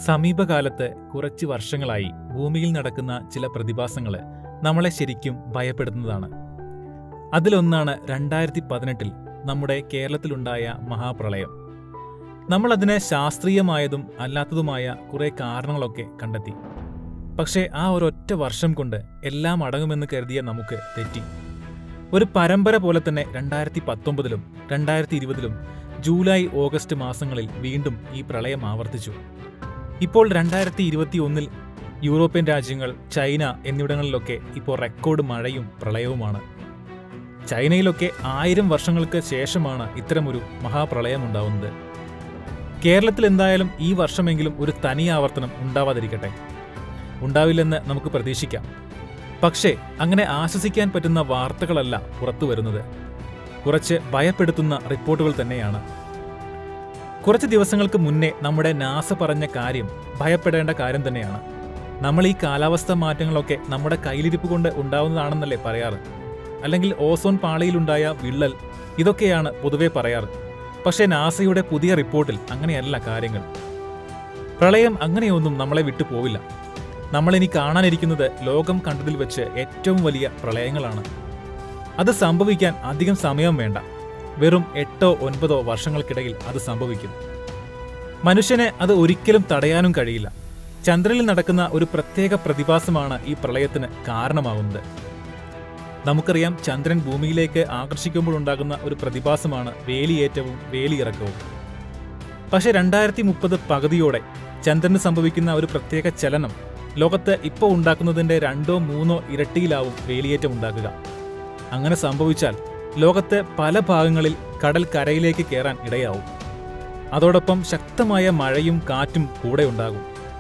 സമീപകാലത്ത് കുറച്ച് വർഷങ്ങളായി ഭൂമിയിൽ നടക്കുന്ന ചില പ്രതിഭാസങ്ങൾ നമ്മളെ ശരിക്കും ഭയപ്പെടുത്തുന്നതാണ് അതിലൊന്നാണ് രണ്ടായിരത്തി പതിനെട്ടിൽ നമ്മുടെ കേരളത്തിലുണ്ടായ മഹാപ്രളയം നമ്മൾ അതിനെ ശാസ്ത്രീയമായതും അല്ലാത്തതുമായ കുറേ കാരണങ്ങളൊക്കെ കണ്ടെത്തി പക്ഷേ ആ ഒരൊറ്റ വർഷം കൊണ്ട് എല്ലാം അടങ്ങുമെന്ന് കരുതിയ നമുക്ക് തെറ്റി ഒരു പരമ്പര പോലെ തന്നെ രണ്ടായിരത്തി പത്തൊമ്പതിലും രണ്ടായിരത്തി ഇരുപതിലും ജൂലൈ ഓഗസ്റ്റ് മാസങ്ങളിൽ വീണ്ടും ഈ പ്രളയം ആവർത്തിച്ചു ഇപ്പോൾ രണ്ടായിരത്തി ഇരുപത്തി ഒന്നിൽ യൂറോപ്യൻ രാജ്യങ്ങൾ ചൈന എന്നിവിടങ്ങളിലൊക്കെ ഇപ്പോൾ റെക്കോർഡ് മഴയും പ്രളയവുമാണ് ചൈനയിലൊക്കെ ആയിരം വർഷങ്ങൾക്ക് ശേഷമാണ് ഇത്തരമൊരു മഹാപ്രളയം ഉണ്ടാവുന്നത് കേരളത്തിൽ എന്തായാലും ഈ വർഷമെങ്കിലും ഒരു തനി ആവർത്തനം ഉണ്ടാവാതിരിക്കട്ടെ ഉണ്ടാവില്ലെന്ന് നമുക്ക് പ്രതീക്ഷിക്കാം പക്ഷേ അങ്ങനെ ആശ്വസിക്കാൻ പറ്റുന്ന വാർത്തകളല്ല പുറത്തു വരുന്നത് കുറച്ച് ഭയപ്പെടുത്തുന്ന റിപ്പോർട്ടുകൾ തന്നെയാണ് കുറച്ച് ദിവസങ്ങൾക്ക് മുന്നേ നമ്മുടെ നാസ പറഞ്ഞ കാര്യം ഭയപ്പെടേണ്ട കാര്യം തന്നെയാണ് നമ്മൾ ഈ കാലാവസ്ഥ മാറ്റങ്ങളൊക്കെ നമ്മുടെ കയ്യിലിരിപ്പ് കൊണ്ട് ഉണ്ടാവുന്നതാണെന്നല്ലേ പറയാറ് അല്ലെങ്കിൽ ഓസോൺ പാളിയിലുണ്ടായ വിള്ളൽ ഇതൊക്കെയാണ് പൊതുവെ പറയാറ് പക്ഷേ നാസയുടെ പുതിയ റിപ്പോർട്ടിൽ അങ്ങനെയല്ല കാര്യങ്ങൾ പ്രളയം അങ്ങനെയൊന്നും നമ്മളെ വിട്ടു പോവില്ല നമ്മളിനി കാണാനിരിക്കുന്നത് ലോകം കണ്ടതിൽ വെച്ച് ഏറ്റവും വലിയ പ്രളയങ്ങളാണ് അത് സംഭവിക്കാൻ അധികം സമയം വേണ്ട വെറും എട്ടോ ഒൻപതോ വർഷങ്ങൾക്കിടയിൽ അത് സംഭവിക്കും മനുഷ്യന് അത് ഒരിക്കലും തടയാനും കഴിയില്ല ചന്ദ്രനിൽ നടക്കുന്ന ഒരു പ്രത്യേക പ്രതിഭാസമാണ് ഈ പ്രളയത്തിന് കാരണമാവുന്നത് നമുക്കറിയാം ചന്ദ്രൻ ഭൂമിയിലേക്ക് ആകർഷിക്കുമ്പോൾ ഉണ്ടാകുന്ന ഒരു പ്രതിഭാസമാണ് വേലിയേറ്റവും വേലിയിറക്കവും പക്ഷെ രണ്ടായിരത്തി മുപ്പത് പകുതിയോടെ ചന്ദ്രന് സംഭവിക്കുന്ന ഒരു പ്രത്യേക ചലനം ലോകത്ത് ഇപ്പോൾ ഉണ്ടാക്കുന്നതിന്റെ രണ്ടോ മൂന്നോ ഇരട്ടിയിലാവും വേലിയേറ്റം ഉണ്ടാക്കുക അങ്ങനെ സംഭവിച്ചാൽ ലോകത്തെ പല ഭാഗങ്ങളിൽ കടൽ കരയിലേക്ക് കയറാൻ ഇടയാവും അതോടൊപ്പം ശക്തമായ മഴയും കാറ്റും കൂടെ ഉണ്ടാകും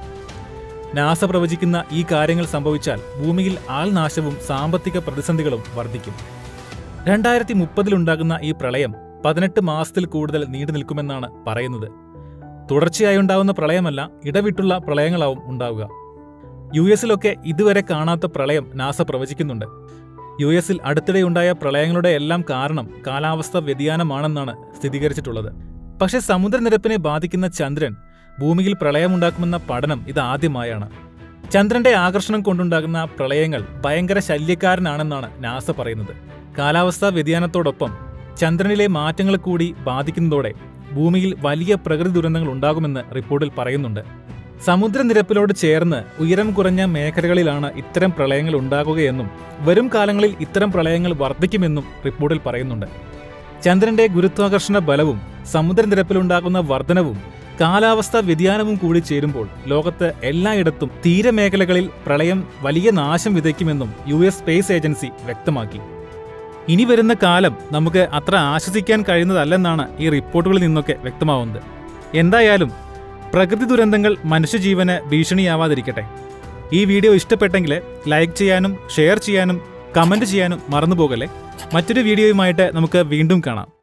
നാസ പ്രവചിക്കുന്ന ഈ കാര്യങ്ങൾ സംഭവിച്ചാൽ ഭൂമിയിൽ ആൾനാശവും സാമ്പത്തിക പ്രതിസന്ധികളും വർദ്ധിക്കും രണ്ടായിരത്തി മുപ്പതിലുണ്ടാകുന്ന ഈ പ്രളയം പതിനെട്ട് മാസത്തിൽ കൂടുതൽ നീണ്ടു നിൽക്കുമെന്നാണ് പറയുന്നത് തുടർച്ചയായി ഉണ്ടാകുന്ന പ്രളയമല്ല ഇടവിട്ടുള്ള പ്രളയങ്ങളാവും ഉണ്ടാവുക യു എസിലൊക്കെ ഇതുവരെ കാണാത്ത പ്രളയം നാസ പ്രവചിക്കുന്നുണ്ട് യു എസിൽ അടുത്തിടെയുണ്ടായ പ്രളയങ്ങളുടെ എല്ലാം കാരണം കാലാവസ്ഥ വ്യതിയാനമാണെന്നാണ് സ്ഥിരീകരിച്ചിട്ടുള്ളത് പക്ഷേ സമുദ്രനിരപ്പിനെ ബാധിക്കുന്ന ചന്ദ്രൻ ഭൂമിയിൽ പ്രളയമുണ്ടാക്കുമെന്ന പഠനം ഇതാദ്യമായാണ് ചന്ദ്രന്റെ ആകർഷണം കൊണ്ടുണ്ടാകുന്ന പ്രളയങ്ങൾ ഭയങ്കര ശല്യക്കാരനാണെന്നാണ് നാസ പറയുന്നത് കാലാവസ്ഥാ വ്യതിയാനത്തോടൊപ്പം ചന്ദ്രനിലെ മാറ്റങ്ങൾ കൂടി ബാധിക്കുന്നതോടെ ഭൂമിയിൽ വലിയ പ്രകൃതി ദുരന്തങ്ങൾ ഉണ്ടാകുമെന്ന് റിപ്പോർട്ടിൽ പറയുന്നുണ്ട് സമുദ്രനിരപ്പിലോട് ചേർന്ന് ഉയരം കുറഞ്ഞ മേഖലകളിലാണ് ഇത്തരം പ്രളയങ്ങൾ ഉണ്ടാകുകയെന്നും വരും കാലങ്ങളിൽ ഇത്തരം പ്രളയങ്ങൾ വർദ്ധിക്കുമെന്നും റിപ്പോർട്ടിൽ പറയുന്നുണ്ട് ചന്ദ്രന്റെ ഗുരുത്വാകർഷണ ബലവും സമുദ്രനിരപ്പിലുണ്ടാകുന്ന വർധനവും കാലാവസ്ഥാ വ്യതിയാനവും കൂടി ചേരുമ്പോൾ ലോകത്ത് എല്ലായിടത്തും തീരമേഖലകളിൽ പ്രളയം വലിയ നാശം വിതയ്ക്കുമെന്നും യു എസ് സ്പേസ് ഏജൻസി വ്യക്തമാക്കി ഇനി വരുന്ന കാലം നമുക്ക് അത്ര ആശ്വസിക്കാൻ കഴിയുന്നതല്ലെന്നാണ് ഈ റിപ്പോർട്ടുകളിൽ നിന്നൊക്കെ വ്യക്തമാവുന്നത് എന്തായാലും പ്രകൃതി ദുരന്തങ്ങൾ മനുഷ്യജീവന് ഭീഷണിയാവാതിരിക്കട്ടെ ഈ വീഡിയോ ഇഷ്ടപ്പെട്ടെങ്കിൽ ലൈക്ക് ചെയ്യാനും ഷെയർ ചെയ്യാനും കമൻറ്റ് ചെയ്യാനും മറന്നുപോകല്ലേ മറ്റൊരു വീഡിയോയുമായിട്ട് നമുക്ക് വീണ്ടും കാണാം